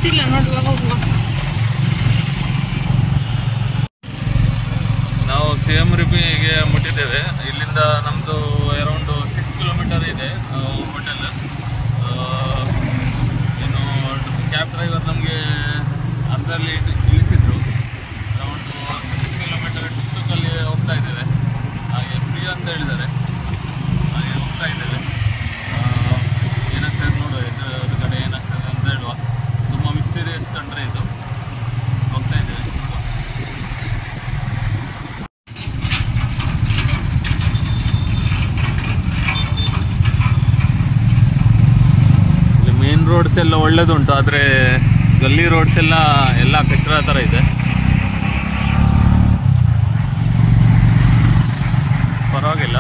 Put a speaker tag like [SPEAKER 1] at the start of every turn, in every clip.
[SPEAKER 1] ಗೊತ್ತಿಲ್ಲ ನೋಡುವ ಹೋಗುವ
[SPEAKER 2] ನಾವು ಸಿ ಎಂ ರಿಪಿಗೆ ಮುಟ್ಟಿದ್ದೇವೆ ಇಲ್ಲಿಂದ ನಮ್ಮದು ಅರೌಂಡ್ ಸಿಕ್ಸ್ ಕಿಲೋಮೀಟರ್ ಇದೆ ಹೋಟೆಲ್ ಇನ್ನು ಕ್ಯಾಬ್ ಡ್ರೈವರ್ ನಮಗೆ ಅರ್ಧಲ್ಲಿ ಇಳಿಸಿದ್ರು ಅರೌಂಡ್ ಸಿಕ್ಸ್ ಕಿಲೋಮೀಟರ್ ಟುಕ್ಟುಕಲ್ಲಿ ಹೋಗ್ತಾ ಇದ್ದೇವೆ ಹಾಗೆ ಫ್ರೀ ಅಂತ ಹೇಳಿದ್ದಾರೆ ಹಾಗೆ ಹೋಗ್ತಾ ಇದ್ದೇವೆ ಆ, ಏನಾಗ್ತದೆ ನೋಡುವ ಇದು ಇದು ಕಡೆ ಏನಾಗ್ತದೆ ಅಂತ ಹೇಳುವ ತುಂಬ ಮಿಸ್ಟೀರಿಯಸ್ ಕಂಡ್ರೆ ಇದು ಹೋಗ್ತಾ ಇದ್ದೇವೆ ನೋಡುವ ಇಲ್ಲಿ ಮೇನ್ ರೋಡ್ಸ್ ಎಲ್ಲ ಒಳ್ಳೇದುಂಟು ಆದರೆ ಗಲ್ಲಿ ರೋಡ್ಸ್ ಎಲ್ಲ ಎಲ್ಲ ಕಚ್ಚರ ಥರ ಇದೆ ಪರವಾಗಿಲ್ಲ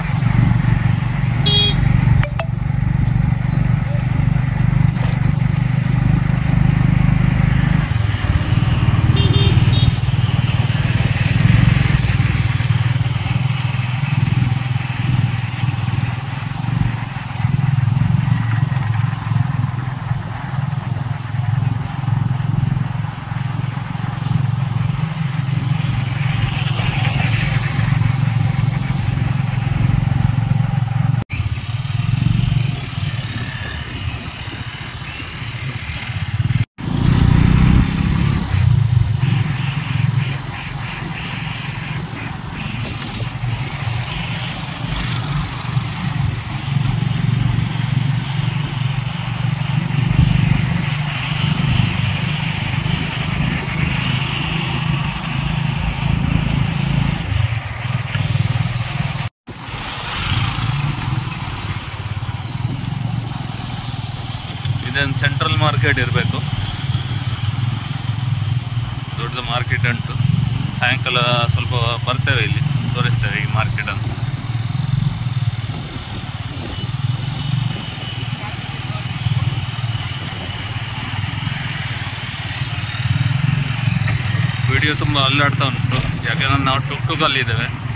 [SPEAKER 2] ಇದೇನು ಸೆಂಟ್ರಲ್ ಮಾರ್ಕೆಟ್ ಇರಬೇಕು ದೊಡ್ಡ ಮಾರ್ಕೆಟ್ ಉಂಟು ಸಾಯಂಕಾಲ ಸ್ವಲ್ಪ ಬರ್ತೇವೆ ಇಲ್ಲಿ ತೋರಿಸ್ತೇವೆ ಈ ಮಾರ್ಕೆಟ್ ಅಂತ ವಿಡಿಯೋ ತುಂಬ ಅಲ್ಲಾಡ್ತಾ ಉಂಟು ಯಾಕಂದ್ರೆ ನಾವು ಟುಕ್ ಟುಕ್ ಅಲ್ಲಿ ಇದ್ದೇವೆ